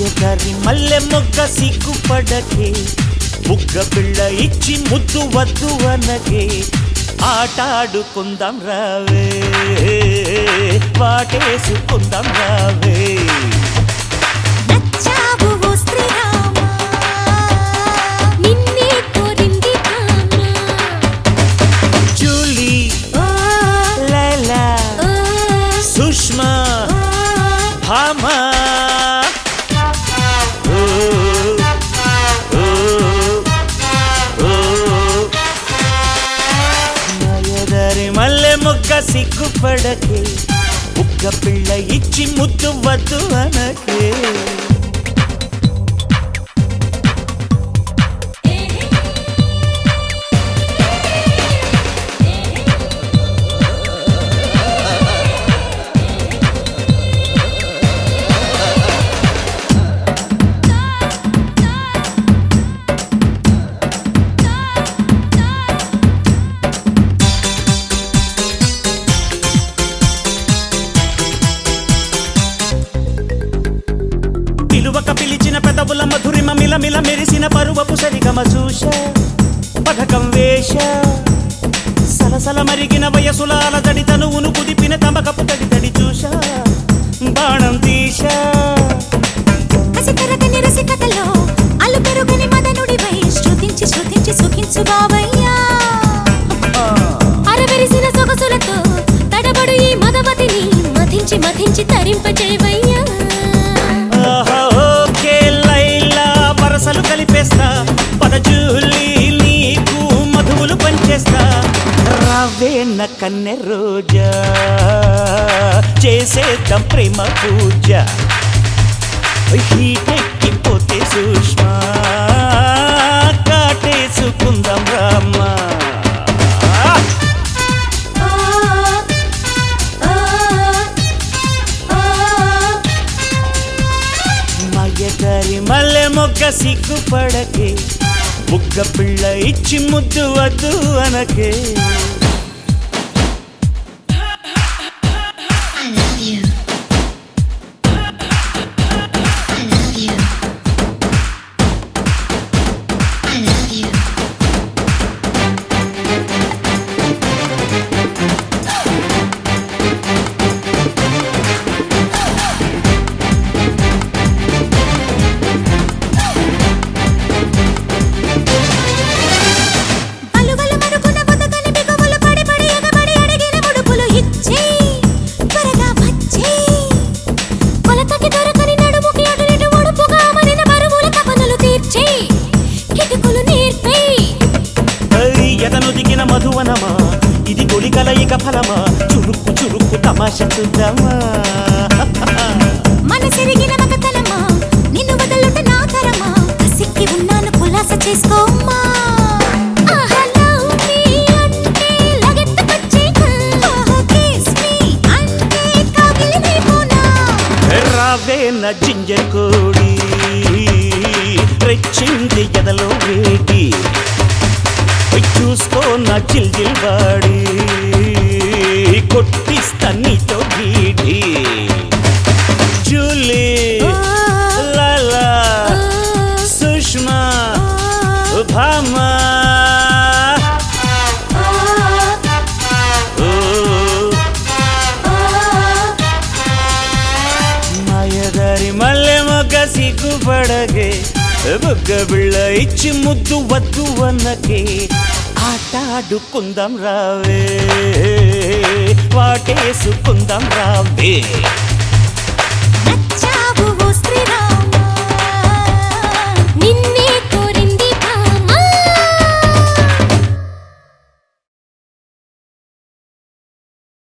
మాయదారి మల్లె మొగ్గ సిగ్గుపడకే బుగ్గ పిల్ల ఇచ్చి ముద్దు వద్దు అనకే ఆటాడుకుందాం రావే వాటేసుకుందాం రావే నచ్చావు ఓ శ్రీరామా నిన్నే కోరింది భామా జూలీ ఓ లైలా ఓ సుష్మా భామా ఓ, ఓ, ఓ. మాయదారి మల్లె మొగ్గ సిగ్గుపడకే బుగ్గ పిల్ల ఇచ్చి ముద్దు వద్దు అనకే పిలువక పిలిచిన పెదవుల మధురిమ మిలమిల మెరిసిన పరువపు సరిగమ చూశ పథకం వేష సలసల మరిగిన వయసుల అలజడి తనువును కుదిపిన తమకపు తడి తడి చూశ బాణం తీశ కసి తరగని రసికతలో అల్లు పెరుగని మదనుడివై శృతించి శృతించి సుఖించు బావయ్యా అరవెరిసిన సొగసులతో తడబడు ఈ మదవతిని మధించి మధించి తరింపజేవయ్యా ఆహా, ఓకే లైలా వరసలు కలిపేస్తా పదజూలి నీకు మధువులు పంచేస్తా రావేన్న కన్నె రోజా చేసేద్దాం ప్రేమ పూజ హీటెక్కిపోతే సుష్మా కాటేసుకుందాం రామ్మా ఓ ఓ ఓ మాయదారి మల్లె మొగ్గ సిగ్గుపడకే బుగ్గ పిల్ల ఇచ్చి ముద్దు వద్దు అనకే I love you. I love you. I love you. అలువలు మరుగున బతుకని బిగువులు పడి పడి ఎగబడి అడిగిన ముడుపులు ఇచ్చి త్వరగా వచ్చి కొలతకి దొరకని నడుముకి అటు ఇటు ఒడుపుగా మరిన బరువుల తపనలు తీర్చి కిటుకులు నేర్పి ఐ, ఎదను దిగిన మధువనమా ఇది గొలికల ఇక ఫలమా చురుక్కు చురుక్కు తమాష చూద్దామా మనసిరిగిన మగతనమా నిన్ను వదలుట నా తరమా కసిక్కి ఉన్నాను కులాస చేసుకోమ్మా ఆహా, love me అంటే లగెత్తుకొచ్చే, ఆహా, kiss me అంటే కౌగిలినైపోనా. రావే నా జింజర్ కోడి రెచ్చింది ఎదలో వేడి ఓయ్ చూసుకో నా జిల్ జిల్ వాడి కొట్టిస్తా నీతో గీడి జూలీ ఓ, లాలా ఓ, సుష్మా ఓ, భామా ఓ, ఓ ఓ. మాయదారి మల్లె మొగ్గ సిగ్గుపడగే బుగ్గ బిళ్ళ ఇచ్చి ముద్దు వద్దు అన్నకే ఆట ఆడుకుందాం రావే వాటేసుకుందాం రావే